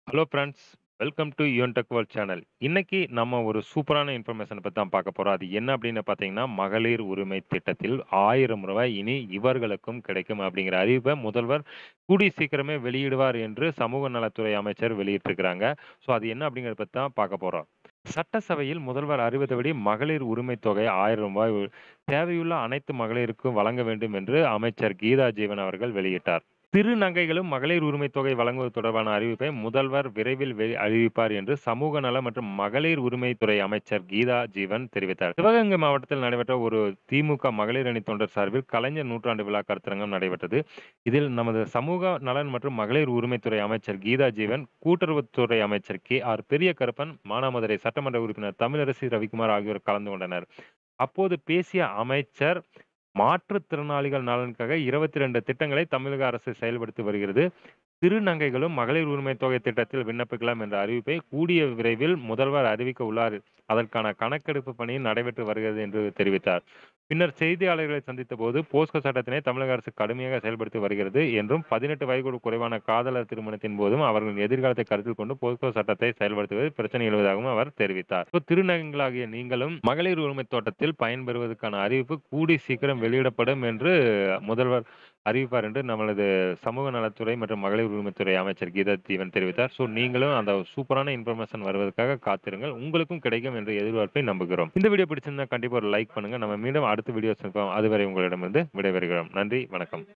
hello friends welcome to Yuvan tech world channel இன்னைக்கு நம்ம ஒரு சூப்பரான இன்ஃபர்மேஷனை பற்றி தான் பார்க்க போகிறோம் அது என்ன அப்படின்னு பார்த்தீங்கன்னா மகளிர் உரிமை திட்டத்தில் ஆயிரம் ரூபாய் இனி இவர்களுக்கும் கிடைக்கும் அப்படிங்கிற அறிவிப்பை முதல்வர் கூடி சீக்கிரமே வெளியிடுவார் என்று சமூக நலத்துறை அமைச்சர் வெளியிட்டிருக்கிறாங்க ஸோ அது என்ன அப்படிங்கிறத பற்றி தான் பார்க்க போகிறோம் சட்டசபையில் முதல்வர் அறிவித்தபடி மகளிர் உரிமை தொகை ஆயிரம் ரூபாய் தேவையுள்ள அனைத்து மகளிருக்கும் வழங்க வேண்டும் என்று அமைச்சர் கீதா ஜீவன் அவர்கள் வெளியிட்டார் திருநங்கைகளும் மகளிர் உரிமை தொகை வழங்குவது தொடர்பான அறிவிப்பை முதல்வர் விரைவில் வெ- அறிவிப்பார் என்று சமூக நல மற்றும் மகளிர் உரிமைத்துறை அமைச்சர் கீதா ஜீவன் தெரிவித்தார் சிவகங்கை மாவட்டத்தில் நடைபெற்ற ஒரு திமுக மகளிர் அணி தொண்டர் சார்பில் கலைஞர் நூற்றாண்டு விழா கருத்தரங்கம் நடைபெற்றது இதில் நமது சமூக நலன் மற்றும் மகளிர் உரிமைத்துறை அமைச்சர் கீதா ஜீவன் கூட்டுறவுத்துறை அமைச்சர் கே ஆர் பெரிய கருப்பன் மானாமதுரை சட்டமன்ற உறுப்பினர் தமிழரசி ரவிக்குமார் ஆகியோர் கலந்து கொண்டனர் அப்போது பேசிய அமைச்சர் மாற்றுத்திறனாளிகள் நலனுக்காக இருபத்தி ரெண்டு திட்டங்களை தமிழக அரசு செயல்படுத்தி வருகிறது திருநங்கைகளும் மகளிர் உரிமை தொகை திட்டத்தில் விண்ணப்பிக்கலாம் என்ற அறிவிப்பை கூடிய விரைவில் முதல்வர் அறிவிக்க உள்ளார் அதற்கான கணக்கெடுப்பு பணி நடைபெற்று வருகிறது என்று தெரிவித்தார் பின்னர் செய்தியாளர்களை சந்தித்த போது போஸ்கோ சட்டத்தினை தமிழக அரசு கடுமையாக செயல்படுத்தி வருகிறது என்றும் பதினெட்டு வயது குறைவான காதலர் திருமணத்தின் போதும் அவர்களின் எதிர்காலத்தை கருத்தில் கொண்டு போஸ்கோ சட்டத்தை செயல்படுத்துவது பிரச்சனை எழுவதாகவும் அவர் தெரிவித்தார் So, திருநங்கைகளாகிய நீங்களும் மகளிர் உரிமை தோட்டத்தில் பயன்பெறுவதற்கான அறிவிப்பு கூடி சீக்கிரம் வெளியிடப்படும் என்று முதல்வர் அறிவிப்பார் என்று நம்மளது சமூக நலத்துறை மற்றும் மகளிர் உரிமைத்துறை அமைச்சர் கீதா தீவன் தெரிவித்தார் ஸோ நீங்களும் அந்த சூப்பரான இன்ஃபர்மேஷன் வருவதற்காக காத்திருங்கள் உங்களுக்கும் கிடைக்கும் என்ற எதிர்பார்ப்பை நம்புகிறோம் இந்த வீடியோ பிடிச்சிருந்தா கண்டிப்பாக ஒரு லைக் பண்ணுங்க நம்ம மீண்டும் அடுத்த வீடியோஸ் அதுவரை உங்களிடமிருந்து விடைபெறுகிறோம் நன்றி வணக்கம்